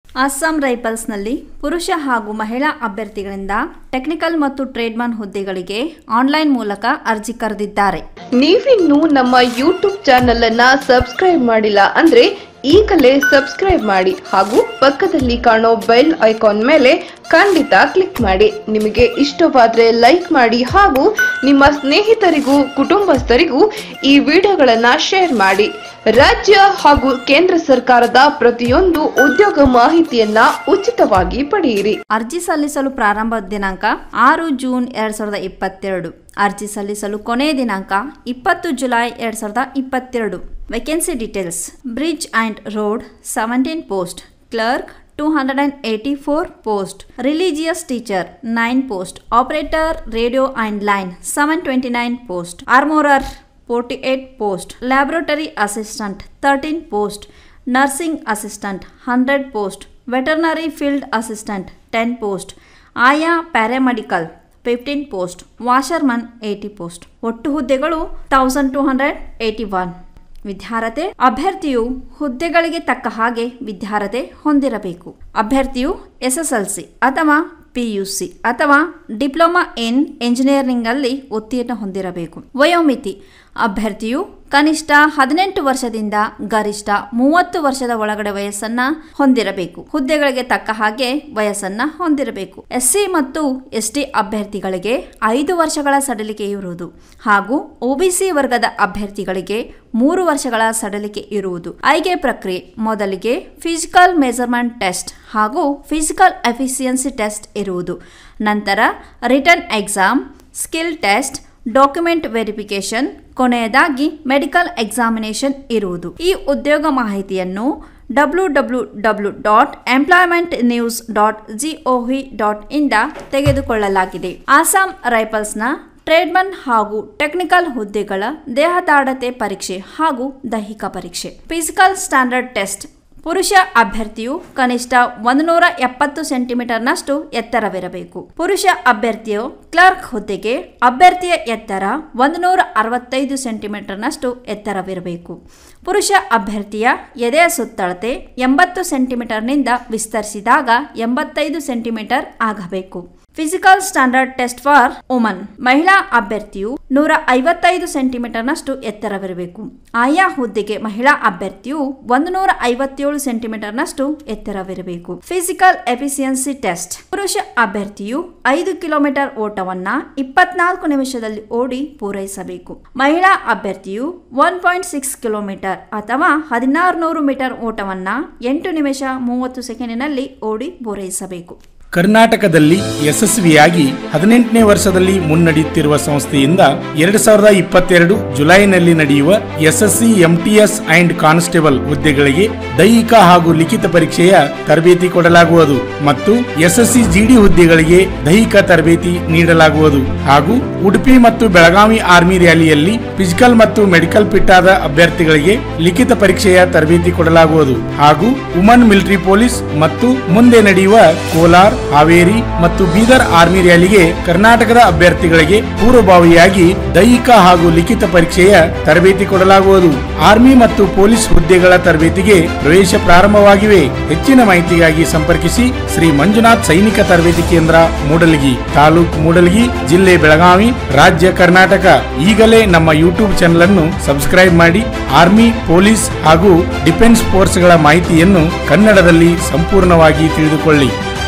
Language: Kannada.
ಅಸ್ಸಾಂ ರೈಫಲ್ಸ್ನಲ್ಲಿ ಪುರುಷ ಹಾಗೂ ಮಹಿಳಾ ಅಭ್ಯರ್ಥಿಗಳಿಂದ ಟೆಕ್ನಿಕಲ್ ಮತ್ತು ಟ್ರೇಡ್ಮನ್ ಹುದ್ದೆಗಳಿಗೆ ಆನ್ಲೈನ್ ಮೂಲಕ ಅರ್ಜಿ ಕರೆದಿದ್ದಾರೆ ನೀವಿನ್ನು ನಮ್ಮ ಯೂಟ್ಯೂಬ್ ಚಾನೆಲ್ ಅನ್ನ ಸಬ್ಸ್ಕ್ರೈಬ್ ಮಾಡಿಲ್ಲ ಅಂದ್ರೆ ಈಗಲೇ ಸಬ್ಸ್ಕ್ರೈಬ್ ಮಾಡಿ ಹಾಗೂ ಪಕ್ಕದಲ್ಲಿ ಕಾಣೋ ಬೆಲ್ ಐಕಾನ್ ಮೇಲೆ ಖಂಡಿತ ಕ್ಲಿಕ್ ಮಾಡಿ ನಿಮಗೆ ಇಷ್ಟವಾದ್ರೆ ಲೈಕ್ ಮಾಡಿ ಹಾಗೂ ನಿಮ್ಮ ಸ್ನೇಹಿತರಿಗೂ ಕುಟುಂಬಸ್ಥರಿಗೂ ಈ ವಿಡಿಯೋಗಳನ್ನ ಶೇರ್ ಮಾಡಿ ರಾಜ್ಯ ಹಾಗೂ ಕೇಂದ್ರ ಸರ್ಕಾರದ ಪ್ರತಿಯೊಂದು ಉದ್ಯೋಗ ಮಾಹಿತಿಯನ್ನ ಉಚಿತವಾಗಿ ಪಡೆಯಿರಿ ಅರ್ಜಿ ಸಲ್ಲಿಸಲು ಪ್ರಾರಂಭ ದಿನಾಂಕ ಆರು ಜೂನ್ ಎರಡ್ ಸಾವಿರದ ಇಪ್ಪತ್ತೆರಡು ಅರ್ಜಿ ಸಲ್ಲಿಸಲು ಕೊನೆಯ ದಿನಾಂಕ ಇಪ್ಪತ್ತು ಜುಲೈ ಎರಡ್ ಸಾವಿರದ ಇಪ್ಪತ್ತೆರಡು vacancy details bridge and road seventeen post clerk two hundred and eighty four post religious teacher nine post operator radio and line seven twenty nine post armourer forty eight post laboratory assistant thirteen post nursing assistant hundred post veterinary field assistant ten post ಆಯಾ paramedical fifteen post washerman eighty post ಒಟ್ಟು ಹುದ್ದೆಗಳು thousand two hundred eighty one ವಿದ್ಯಾರ್ಹತೆ ಅಭ್ಯರ್ಥಿಯು ಹುದ್ದೆಗಳಿಗೆ ತಕ್ಕ ಹಾಗೆ ವಿದ್ಯಾರ್ಹತೆ ಹೊಂದಿರಬೇಕು ಅಭ್ಯರ್ಥಿಯು ಎಸ್ಎಸ್ಎಲ್ಸಿ ಅಥವಾ ಪಿಯುಸಿ ಅಥವಾ ಡಿಪ್ಲೊಮಾ ಇನ್ ಎಂಜಿನಿಯರಿಂಗ್ ಅಲ್ಲಿ ಉತ್ತೀರ್ಣ ಹೊಂದಿರಬೇಕು ವಯೋಮಿತಿ ಅಭ್ಯರ್ಥಿಯು ಕನಿಷ್ಠ ಹದಿನೆಂಟು ವರ್ಷದಿಂದ ಗರಿಷ್ಠ ಮೂವತ್ತು ವರ್ಷದ ಒಳಗಡೆ ವಯಸ್ಸನ್ನ ಹೊಂದಿರಬೇಕು ಹುದ್ದೆಗಳಿಗೆ ತಕ್ಕ ಹಾಗೆ ವಯಸ್ಸನ್ನ ಹೊಂದಿರಬೇಕು ಎಸ್ಸಿ ಮತ್ತು ಎಸ್ಟಿ ಅಭ್ಯರ್ಥಿಗಳಿಗೆ ಐದು ವರ್ಷಗಳ ಸಡಿಲಿಕೆ ಇರುವುದು ಹಾಗೂ ಒಬಿಸಿ ವರ್ಗದ ಅಭ್ಯರ್ಥಿಗಳಿಗೆ ಮೂರು ವರ್ಷಗಳ ಸಡಿಲಿಕೆ ಇರುವುದು ಆಯ್ಕೆ ಪ್ರಕ್ರಿಯೆ ಮೊದಲಿಗೆ ಫಿಸಿಕಲ್ ಮೆಜರ್ಮೆಂಟ್ ಟೆಸ್ಟ್ ಹಾಗೂ ಫಿಸಿಕಲ್ ಎಫಿಷಿಯನ್ಸಿ ಟೆಸ್ಟ್ ಇರುವುದು ನಂತರ written exam skill test document verification ಕೊನೆಯದಾಗಿ ಮೆಡಿಕಲ್ ಎಕ್ಸಾಮಿನೇಷನ್ ಇರುವುದು ಈ ಉದ್ಯೋಗ ಮಾಹಿತಿಯನ್ನು W W W dot employment news dot G O V dot ಇಂದ ತೆಗೆದುಕೊಳ್ಳಲಾಗಿದೆ ಆಸಾಂ ರೈಫಲ್ಸ್ನ ಟ್ರೇಡ್ಮನ್ ಹಾಗೂ ಟೆಕ್ನಿಕಲ್ ಹುದ್ದೆಗಳ ದೇಹದಾಢ್ಯತೆ ಪರೀಕ್ಷೆ ಹಾಗೂ ದೈಹಿಕ ಪರೀಕ್ಷೆ ಫಿಸಿಕಲ್ ಸ್ಟ್ಯಾಂಡರ್ಡ್ ಟೆಸ್ಟ್ ಪುರುಷ ಅಭ್ಯರ್ಥಿಯು ಕನಿಷ್ಠ ಒಂದು ನೂರ ಎಪ್ಪತ್ತು ಸೆಂಟಿಮೀಟರ್ನಷ್ಟು ಎತ್ತರವಿರಬೇಕು ಪುರುಷ ಅಭ್ಯರ್ಥಿಯು ಕ್ಲರ್ಕ್ ಹುದ್ದೆಗೆ ಅಭ್ಯರ್ಥಿಯ ಎತ್ತರ ಒಂದು ನೂರ ಅರವತ್ತೈದು ಸೆಂಟಿಮೀಟರ್ನಷ್ಟು ಎತ್ತರವಿರಬೇಕು ಪುರುಷ ಅಭ್ಯರ್ಥಿಯ ಎದೆಯ ಸುತ್ತಳತೆ ಎಂಬತ್ತು ಸೆಂಟಿಮೀಟರ್ನಿಂದ ವಿಸ್ತರಿಸಿದಾಗ ಎಂಬತ್ತೈದು ಸೆಂಟಿಮೀಟರ್ ಆಗಬೇಕು physical standard test for woman ಮಹಿಳಾ ಅಭ್ಯರ್ಥಿಯು ನೂರ ಐವತ್ತೈದು ಸೆಂಟಿಮೀಟರ್ನಷ್ಟು ಎತ್ತರವಿರಬೇಕು ಆಯಾ ಹುದ್ದೆಗೆ ಮಹಿಳಾ ಅಭ್ಯರ್ಥಿಯು ಒಂದು ನೂರ ಐವತ್ತೇಳು ಸೆಂಟಿಮೀಟರ್ನಷ್ಟು ಎತ್ತರವಿರಬೇಕು ಫಿಸಿಕಲ್ ಎಫಿಷಿಯನ್ಸಿ ಟೆಸ್ಟ್ ಪುರುಷ ಅಭ್ಯರ್ಥಿಯು ಐದು ಕಿಲೋಮೀಟರ್ ಓಟವನ್ನ ಇಪ್ಪತ್ನಾಲ್ಕು ನಿಮಿಷದಲ್ಲಿ ಓಡಿ ಪೂರೈಸಬೇಕು ಮಹಿಳಾ ಅಭ್ಯರ್ಥಿಯು ಒನ್ ಪಾಯಿಂಟ್ ಸಿಕ್ಸ್ ಕಿಲೋಮೀಟರ್ ಅಥವಾ ಹದಿನಾರು ನೂರು ಮೀಟರ್ ಓಟವನ್ನ ಎಂಟು ನಿಮಿಷ ಮೂವತ್ತು ಸೆಕೆಂಡಿನಲ್ಲಿ ಓಡಿ ಪೂರೈಸಬೇಕು ಕರ್ನಾಟಕದಲ್ಲಿ ಯಶಸ್ವಿಯಾಗಿ ಹದಿನೆಂಟನೇ ವರ್ಷದಲ್ಲಿ ಮುನ್ನಡೆಯುತ್ತಿರುವ ಸಂಸ್ಥೆಯಿಂದ ಎರಡ್ ಸಾವಿರದ ಇಪ್ಪತ್ತೆರಡು ಜುಲೈನಲ್ಲಿ ನಡೆಯುವ ಎಸ್ಎಸ್ಸಿ ಎಂಟಿಎಸ್ ಅಂಡ್ ಕಾನ್ಸ್ಟೇಬಲ್ ಹುದ್ದೆಗಳಿಗೆ ದೈಹಿಕ ಹಾಗೂ ಲಿಖಿತ ಪರೀಕ್ಷೆಯ ತರಬೇತಿ ಕೊಡಲಾಗುವುದು ಮತ್ತು ಎಸ್ಎಸ್ಸಿ ಜಿಡಿ ಹುದ್ದೆಗಳಿಗೆ ದೈಹಿಕ ತರಬೇತಿ ನೀಡಲಾಗುವುದು ಹಾಗೂ ಉಡುಪಿ ಮತ್ತು ಬೆಳಗಾವಿ ಆರ್ಮಿ ರ್ಯಾಲಿಯಲ್ಲಿ ಫಿಸಿಕಲ್ ಮತ್ತು ಮೆಡಿಕಲ್ ಫಿಟ್ ಆದ ಅಭ್ಯರ್ಥಿಗಳಿಗೆ ಲಿಖಿತ ಪರೀಕ್ಷೆಯ ತರಬೇತಿ ಕೊಡಲಾಗುವುದು ಹಾಗೂ ವುಮನ್ ಮಿಲಿಟರಿ ಪೊಲೀಸ್ ಮತ್ತು ಮುಂದೆ ನಡೆಯುವ ಕೋಲಾರ್ ಹಾವೇರಿ ಮತ್ತು ಬೀದರ್ ಆರ್ಮಿ ರ್ಯಾಲಿಗೆ ಕರ್ನಾಟಕದ ಅಭ್ಯರ್ಥಿಗಳಿಗೆ ಪೂರ್ವಭಾವಿಯಾಗಿ ದೈಹಿಕ ಹಾಗೂ ಲಿಖಿತ ಪರೀಕ್ಷೆಯ ತರಬೇತಿ ಕೊಡಲಾಗುವುದು ಆರ್ಮಿ ಮತ್ತು ಪೊಲೀಸ್ ಹುದ್ದೆಗಳ ತರಬೇತಿಗೆ ಪ್ರವೇಶ ಪ್ರಾರಂಭವಾಗಿವೆ ಹೆಚ್ಚಿನ ಮಾಹಿತಿಗಾಗಿ ಸಂಪರ್ಕಿಸಿ ಶ್ರೀ ಮಂಜುನಾಥ್ ಸೈನಿಕ ತರಬೇತಿ ಕೇಂದ್ರ ಮೂಡಲಗಿ ತಾಲೂಕು ಮೂಡಲಗಿ ಜಿಲ್ಲೆ ಬೆಳಗಾವಿ ರಾಜ್ಯ ಕರ್ನಾಟಕ ಈಗಲೇ ನಮ್ಮ ಯೂಟ್ಯೂಬ್ ಚಾನೆಲ್ ಅನ್ನು ಸಬ್ಸ್ಕ್ರೈಬ್ ಮಾಡಿ ಆರ್ಮಿ ಪೊಲೀಸ್ ಹಾಗೂ ಡಿಫೆನ್ಸ್ ಫೋರ್ಸ್ಗಳ ಮಾಹಿತಿಯನ್ನು ಕನ್ನಡದಲ್ಲಿ ಸಂಪೂರ್ಣವಾಗಿ ತಿಳಿದುಕೊಳ್ಳಿ